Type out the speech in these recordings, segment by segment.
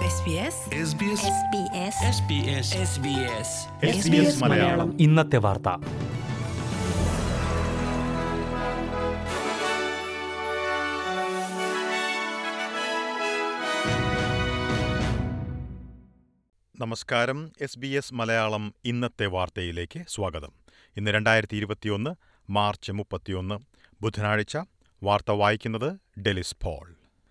SBS SBS SBS SBS SBS Malayalam ഇന്നത്തെ വാർത്ത നമസ്കാരം എസ് ബി എസ് മലയാളം ഇന്നത്തെ വാർത്തയിലേക്ക് സ്വാഗതം ഇന്ന് രണ്ടായിരത്തി ഇരുപത്തിയൊന്ന് മാർച്ച് മുപ്പത്തിയൊന്ന് ബുധനാഴ്ച വാർത്ത വായിക്കുന്നത് ഡെലിസ് പോൾ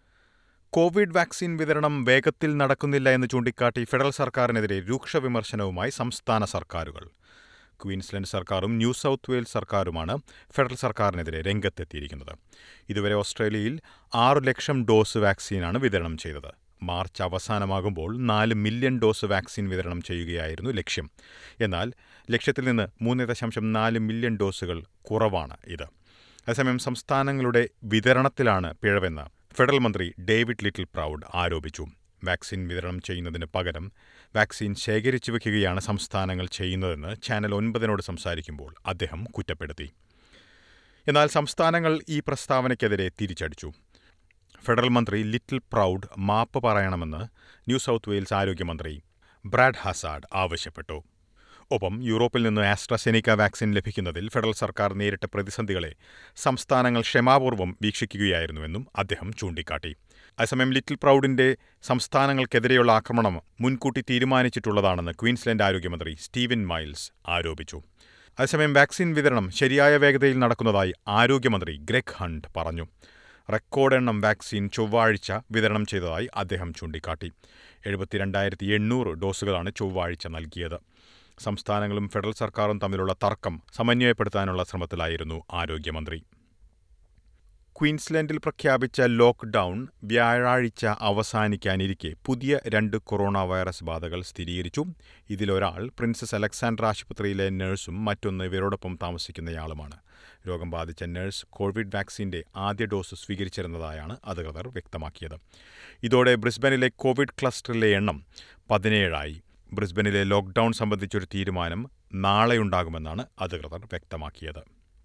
കോവിഡ് വാക്സിൻ വിതരണം വേഗത്തിൽ നടക്കുന്നില്ല എന്ന് ചൂണ്ടിക്കാട്ടി ഫെഡറൽ സർക്കാരിനെതിരെ രൂക്ഷ വിമർശനവുമായി സംസ്ഥാന സർക്കാരുകൾ ക്വീൻസ്ലൻഡ് സർക്കാരും ന്യൂ സൗത്ത് വെയിൽസ് സർക്കാരുമാണ് ഫെഡറൽ സർക്കാരിനെതിരെ രംഗത്തെത്തിയിരിക്കുന്നത് ഇതുവരെ ഓസ്ട്രേലിയയിൽ ആറു ലക്ഷം ഡോസ് വാക്സിനാണ് വിതരണം ചെയ്തത് മാർച്ച് അവസാനമാകുമ്പോൾ നാല് മില്യൺ ഡോസ് വാക്സിൻ വിതരണം ചെയ്യുകയായിരുന്നു ലക്ഷ്യം എന്നാൽ ലക്ഷ്യത്തിൽ നിന്ന് മൂന്ന് ദശാംശം നാല് മില്യൺ ഡോസുകൾ കുറവാണ് ഇത് അതേസമയം സംസ്ഥാനങ്ങളുടെ വിതരണത്തിലാണ് പിഴവെന്ന് ഫെഡറൽ മന്ത്രി ഡേവിഡ് ലിറ്റിൽ പ്രൗഡ് ആരോപിച്ചു വാക്സിൻ വിതരണം ചെയ്യുന്നതിന് പകരം വാക്സിൻ ശേഖരിച്ചു വയ്ക്കുകയാണ് സംസ്ഥാനങ്ങൾ ചെയ്യുന്നതെന്ന് ചാനൽ ഒൻപതിനോട് സംസാരിക്കുമ്പോൾ അദ്ദേഹം കുറ്റപ്പെടുത്തി എന്നാൽ സംസ്ഥാനങ്ങൾ ഈ പ്രസ്താവനയ്ക്കെതിരെ തിരിച്ചടിച്ചു ഫെഡറൽ മന്ത്രി ലിറ്റിൽ പ്രൗഡ് മാപ്പ് പറയണമെന്ന് ന്യൂ സൗത്ത് വെയിൽസ് ആരോഗ്യമന്ത്രി ബ്രാഡ് ഹസാഡ് ആവശ്യപ്പെട്ടു ഒപ്പം യൂറോപ്പിൽ നിന്ന് ആസ്ട്രസെനിക്ക വാക്സിൻ ലഭിക്കുന്നതിൽ ഫെഡറൽ സർക്കാർ നേരിട്ട പ്രതിസന്ധികളെ സംസ്ഥാനങ്ങൾ ക്ഷമാപൂർവ്വം വീക്ഷിക്കുകയായിരുന്നുവെന്നും അദ്ദേഹം ചൂണ്ടിക്കാട്ടി അതേസമയം ലിറ്റിൽ പ്രൗഡിന്റെ സംസ്ഥാനങ്ങൾക്കെതിരെയുള്ള ആക്രമണം മുൻകൂട്ടി തീരുമാനിച്ചിട്ടുള്ളതാണെന്ന് ക്വീൻസ്ലൻഡ് ആരോഗ്യമന്ത്രി സ്റ്റീവൻ മൈൽസ് ആരോപിച്ചു അതേസമയം വാക്സിൻ വിതരണം ശരിയായ വേഗതയിൽ നടക്കുന്നതായി ആരോഗ്യമന്ത്രി ഗ്രെഗ് ഹണ്ട് പറഞ്ഞു റെക്കോർഡ് എണ്ണം വാക്സിൻ ചൊവ്വാഴ്ച വിതരണം ചെയ്തതായി അദ്ദേഹം ചൂണ്ടിക്കാട്ടി എഴുപത്തിരണ്ടായിരത്തി എണ്ണൂറ് ഡോസുകളാണ് ചൊവ്വാഴ്ച നൽകിയത് സംസ്ഥാനങ്ങളും ഫെഡറൽ സർക്കാരും തമ്മിലുള്ള തർക്കം സമന്വയപ്പെടുത്താനുള്ള ശ്രമത്തിലായിരുന്നു ആരോഗ്യമന്ത്രി ക്വീൻസ്ലാൻഡിൽ പ്രഖ്യാപിച്ച ലോക്ക്ഡൌൺ വ്യാഴാഴ്ച അവസാനിക്കാനിരിക്കെ പുതിയ രണ്ട് കൊറോണ വൈറസ് ബാധകൾ സ്ഥിരീകരിച്ചു ഇതിലൊരാൾ പ്രിൻസസ് അലക്സാണ്ടർ ആശുപത്രിയിലെ നഴ്സും മറ്റൊന്ന് ഇവരോടൊപ്പം താമസിക്കുന്നയാളുമാണ് രോഗം ബാധിച്ച നഴ്സ് കോവിഡ് വാക്സിന്റെ ആദ്യ ഡോസ് സ്വീകരിച്ചിരുന്നതായാണ് അധികൃതർ വ്യക്തമാക്കിയത് ഇതോടെ ബ്രിസ്ബനിലെ കോവിഡ് ക്ലസ്റ്ററിലെ എണ്ണം പതിനേഴായി ബ്രിസ്ബനിലെ ലോക്ക്ഡൌൺ സംബന്ധിച്ചൊരു തീരുമാനം നാളെയുണ്ടാകുമെന്നാണ് അധികൃതർ വ്യക്തമാക്കിയത്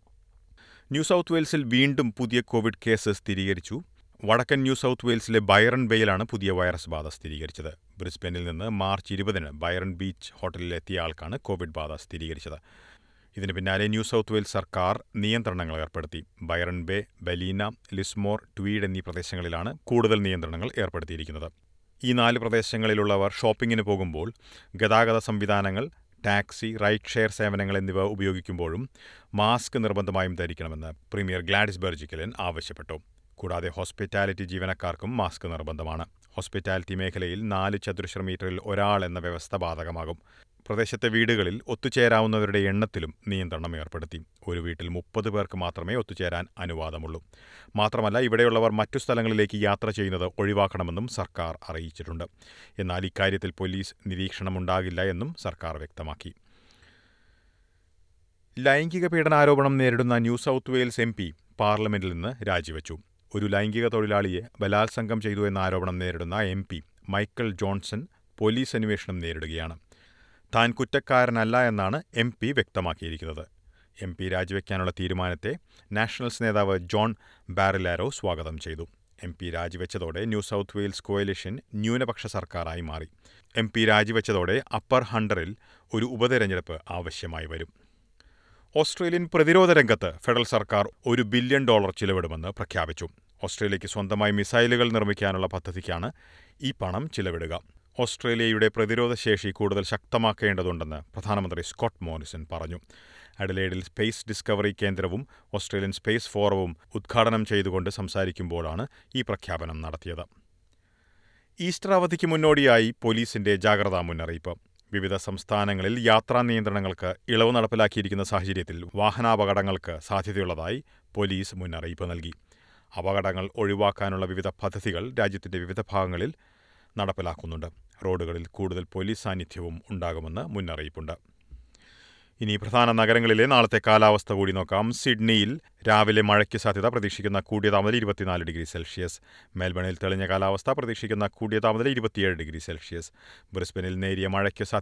ന്യൂ സൗത്ത് വെയിൽസിൽ വീണ്ടും പുതിയ കോവിഡ് കേസ് സ്ഥിരീകരിച്ചു വടക്കൻ ന്യൂ സൗത്ത് വെയിൽസിലെ ബൈറൺ ബേയിലാണ് പുതിയ വൈറസ് ബാധ സ്ഥിരീകരിച്ചത് ബ്രിസ്ബനിൽ നിന്ന് മാർച്ച് ഇരുപതിന് ബൈറൺ ബീച്ച് ഹോട്ടലിൽ എത്തിയ ആൾക്കാണ് കോവിഡ് ബാധ സ്ഥിരീകരിച്ചത് ഇതിന് പിന്നാലെ ന്യൂ സൗത്ത് വെയിൽസ് സർക്കാർ നിയന്ത്രണങ്ങൾ ഏർപ്പെടുത്തി Byron Bay Ballina Lismore Tweed എന്നീ പ്രദേശങ്ങളിലാണ് കൂടുതൽ നിയന്ത്രണങ്ങൾ ഏർപ്പെടുത്തിയിരിക്കുന്നത് ഈ നാല് പ്രദേശങ്ങളിലുള്ളവർ ഷോപ്പിങ്ങിന് പോകുമ്പോൾ ഗതാഗത സംവിധാനങ്ങൾ ടാക്സി റൈഡ് ഷെയർ സേവനങ്ങൾ എന്നിവ ഉപയോഗിക്കുമ്പോഴും മാസ്ക് നിർബന്ധമായും ധരിക്കണമെന്ന് പ്രീമിയർ ഗ്ലാഡിസ് ബെർജിക്കലൻ ആവശ്യപ്പെട്ടു കൂടാതെ ഹോസ്പിറ്റാലിറ്റി ജീവനക്കാർക്കും മാസ്ക് നിർബന്ധമാണ് ഹോസ്പിറ്റാലിറ്റി മേഖലയിൽ നാല് ചതുരശ്ര മീറ്ററിൽ ഒരാൾ എന്ന വ്യവസ്ഥ ബാധകമാകും പ്രദേശത്തെ വീടുകളിൽ ഒത്തുചേരാവുന്നവരുടെ എണ്ണത്തിലും നിയന്ത്രണം ഏർപ്പെടുത്തി ഒരു വീട്ടിൽ മുപ്പത് പേർക്ക് മാത്രമേ ഒത്തുചേരാൻ അനുവാദമുള്ളൂ മാത്രമല്ല ഇവിടെയുള്ളവർ മറ്റു സ്ഥലങ്ങളിലേക്ക് യാത്ര ചെയ്യുന്നത് ഒഴിവാക്കണമെന്നും സർക്കാർ അറിയിച്ചിട്ടുണ്ട് എന്നാൽ ഇക്കാര്യത്തിൽ പോലീസ് നിരീക്ഷണമുണ്ടാകില്ല എന്നും സർക്കാർ വ്യക്തമാക്കി ലൈംഗിക പീഡനാരോപണം നേരിടുന്ന New South Wales M P പാർലമെന്റിൽ നിന്ന് രാജിവെച്ചു ഒരു ലൈംഗിക തൊഴിലാളിയെ ബലാത്സംഗം ചെയ്തു എന്ന ആരോപണം നേരിടുന്ന M P Michael Johnson police അന്വേഷണം നേരിടുകയാണ് താൻ കുറ്റക്കാരനല്ല എന്നാണ് എം പി വ്യക്തമാക്കിയിരിക്കുന്നത് എം പി രാജിവെക്കാനുള്ള തീരുമാനത്തെ നാഷണൽസ് നേതാവ് ജോൺ ബാറിലാരോ സ്വാഗതം ചെയ്തു എം പി രാജിവെച്ചതോടെ ന്യൂ സൗത്ത് വെയിൽസ് കോയലിഷൻ ന്യൂനപക്ഷ സർക്കാരായി മാറി എം പി രാജിവെച്ചതോടെ അപ്പർ ഹണ്ടറിൽ ഒരു ഉപതെരഞ്ഞെടുപ്പ് ആവശ്യമായി വരും ഓസ്ട്രേലിയൻ പ്രതിരോധ രംഗത്ത് ഫെഡറൽ സർക്കാർ ഒരു ബില്യൺ ഡോളർ ചിലവിടുമെന്ന് പ്രഖ്യാപിച്ചു ഓസ്ട്രേലിയയ്ക്ക് സ്വന്തമായി മിസൈലുകൾ നിർമ്മിക്കാനുള്ള പദ്ധതിക്കാണ് ഈ പണം ചിലവിടുക ഓസ്ട്രേലിയയുടെ പ്രതിരോധ ശേഷി കൂടുതൽ ശക്തമാക്കേണ്ടതുണ്ടെന്ന് പ്രധാനമന്ത്രി സ്കോട്ട് മോറിസൺ പറഞ്ഞു അഡലേഡിൽ സ്പേസ് ഡിസ്കവറി കേന്ദ്രവും ഓസ്ട്രേലിയൻ സ്പേസ് ഫോറവും ഉദ്ഘാടനം ചെയ്തുകൊണ്ട് സംസാരിക്കുമ്പോഴാണ് ഈ പ്രഖ്യാപനം നടത്തിയത് ഈസ്റ്റർ അവധിക്ക് മുന്നോടിയായി പോലീസിന്റെ ജാഗ്രതാ മുന്നറിയിപ്പ് വിവിധ സംസ്ഥാനങ്ങളിൽ യാത്രാ നിയന്ത്രണങ്ങൾക്ക് ഇളവ് നടപ്പിലാക്കിയിരിക്കുന്ന സാഹചര്യത്തിൽ വാഹനാപകടങ്ങൾക്ക് സാധ്യതയുള്ളതായി പോലീസ് മുന്നറിയിപ്പ് നൽകി അപകടങ്ങൾ ഒഴിവാക്കാനുള്ള വിവിധ പദ്ധതികൾ രാജ്യത്തിന്റെ വിവിധ ഭാഗങ്ങളിൽ നടപ്പിലാക്കുന്നുണ്ട് റോഡുകളിൽ കൂടുതൽ പോലീസ് സാന്നിധ്യവും ഉണ്ടാകുമെന്ന് മുന്നറിയിപ്പുണ്ട് ഇനി പ്രധാന നഗരങ്ങളിലെ നാളത്തെ കാലാവസ്ഥ കൂടി നോക്കാം സിഡ്നിയിൽ രാവിലെ മഴയ്ക്ക് സാധ്യത പ്രതീക്ഷിക്കുന്ന കൂടിയ താപനില ഇരുപത്തിനാല് ഡിഗ്രി സെൽഷ്യസ് മെൽബണിൽ തെളിഞ്ഞ കാലാവസ്ഥ പ്രതീക്ഷിക്കുന്ന കൂടിയ താപനില ഇരുപത്തിയേഴ് ഡിഗ്രി സെൽഷ്യസ് ബ്രിസ്ബനിൽ നേരിയ മഴയ്ക്ക് സാധ്യത